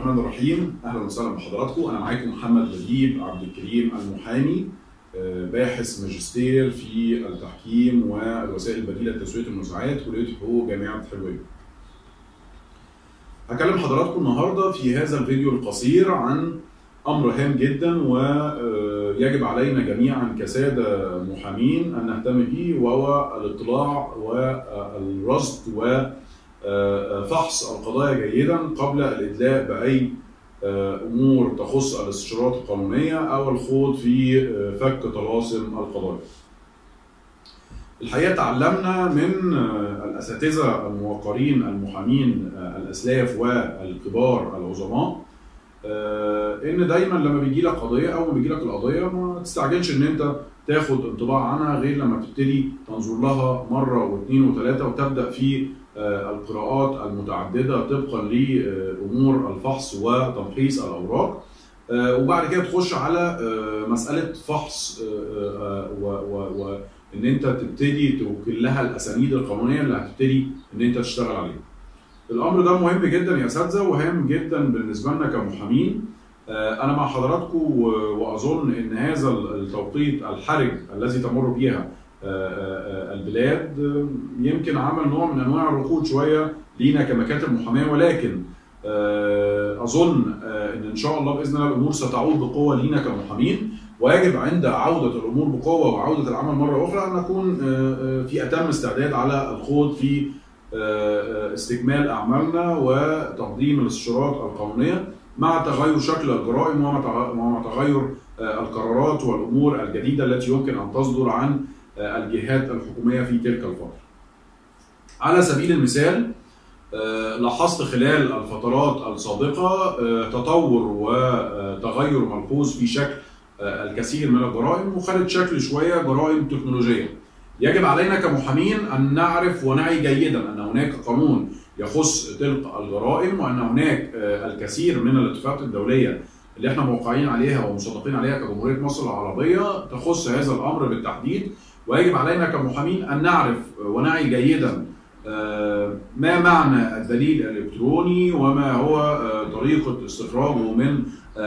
الرحمن الرحيم اهلا وسهلا بحضراتكم انا معاكم محمد لبيب عبد الكريم المحامي آه، باحث ماجستير في التحكيم والوسائل البديله لتسويه المنازعات كليه حقوق جامعه حلوان. هكلم حضراتكم النهارده في هذا الفيديو القصير عن امر هام جدا ويجب علينا جميعا كساده محامين ان نهتم به وهو الاطلاع والرصد وفحص القضايا جيدا قبل الادلاء باي امور تخص الاستشارات القانونيه او الخوض في فك طلاسم القضايا. الحقيقه تعلمنا من الاساتذه الموقرين المحامين الاسلاف والكبار العظماء ان دايما لما بيجي لك قضيه او ما بيجي لك القضيه ما تستعجلش ان انت تاخد انطباع عنها غير لما تبتدي تنظر لها مره واثنين وثلاثه وتبدا في القراءات المتعدده طبقا لامور الفحص وتمحيص الاوراق وبعد كده تخش على مساله فحص وان انت تبتدي توكل لها الاسانيد القانونيه اللي هتبتدي ان انت تشتغل عليها. الامر ده مهم جدا يا اساتذه وهام جدا بالنسبه لنا كمحامين انا مع حضراتكم واظن ان هذا التوقيت الحرج الذي تمر بها البلاد يمكن عمل نوع من انواع الركود شويه لينا كمكاتب محاميه ولكن اظن ان ان شاء الله باذن الله الامور ستعود بقوه لينا كمحامين ويجب عند عوده الامور بقوه وعوده العمل مره اخرى ان نكون في اتم استعداد على الخوض في استكمال اعمالنا وتقديم الاستشارات القانونيه مع تغير شكل الجرائم ومع تغير القرارات والامور الجديده التي يمكن ان تصدر عن الجهات الحكوميه في تلك الفتره. على سبيل المثال لاحظت خلال الفترات السابقه تطور وتغير ملحوظ في شكل الكثير من الجرائم وخدت شكل شويه جرائم تكنولوجيه. يجب علينا كمحامين ان نعرف ونعي جيدا ان هناك قانون يخص تلك الجرائم وان هناك الكثير من الاتفاقات الدوليه اللي احنا موقعين عليها ومصدقين عليها كجمهوريه مصر العربيه تخص هذا الامر بالتحديد ويجب علينا كمحامين ان نعرف ونعي جيدا ما معنى الدليل الالكتروني وما هو طريقه استخراجه من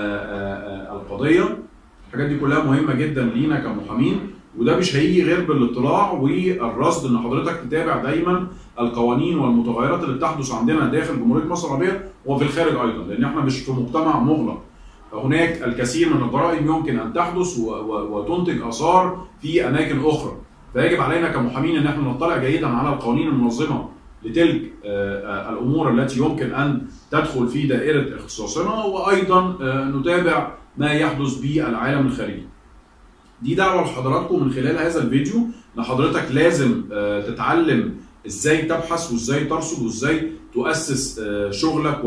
القضيه الحاجات دي كلها مهمه جدا لينا كمحامين وده مش هيجي غير بالاطلاع والرصد ان حضرتك تتابع دايما القوانين والمتغيرات اللي بتحدث عندنا داخل جمهوريه مصر العربيه وفي الخارج ايضا لان احنا مش في مجتمع مغلق هناك الكثير من الجرائم يمكن ان تحدث وتنتج اثار في اماكن اخرى فيجب علينا كمحامين ان احنا نطلع جيدا على القوانين المنظمه لتلك الامور التي يمكن ان تدخل في دائره اختصاصنا وايضا نتابع ما يحدث بالعالم الخارجي. دي دعوه لحضراتكم من خلال هذا الفيديو ان حضرتك لازم تتعلم ازاي تبحث وازاي ترصد وازاي تؤسس شغلك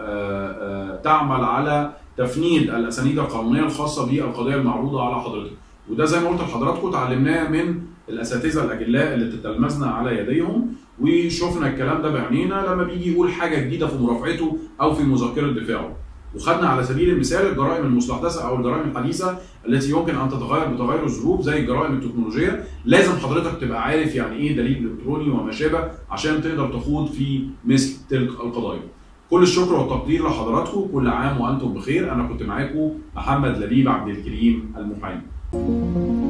وتعمل على تفنيد الاسانيد القانونيه الخاصه بالقضيه المعروضه على حضرتك وده زي ما قلت لحضراتكم اتعلمناه من الاساتذه الاجلاء اللي تتلمذنا على يديهم وشفنا الكلام ده بعينينا لما بيجي يقول حاجه جديده في مرافعته او في مذكره دفاعه وخدنا على سبيل المثال الجرائم المستحدثه او الجرائم الحديثه التي يمكن ان تتغير بتغير الظروف زي الجرائم التكنولوجيه لازم حضرتك تبقى عارف يعني ايه دليل الكتروني وما شابه عشان تقدر تخوض في مثل تلك القضايا كل الشكر والتقدير لحضراتكم كل عام وانتم بخير انا كنت معاكم محمد لبيب عبد الكريم المحامي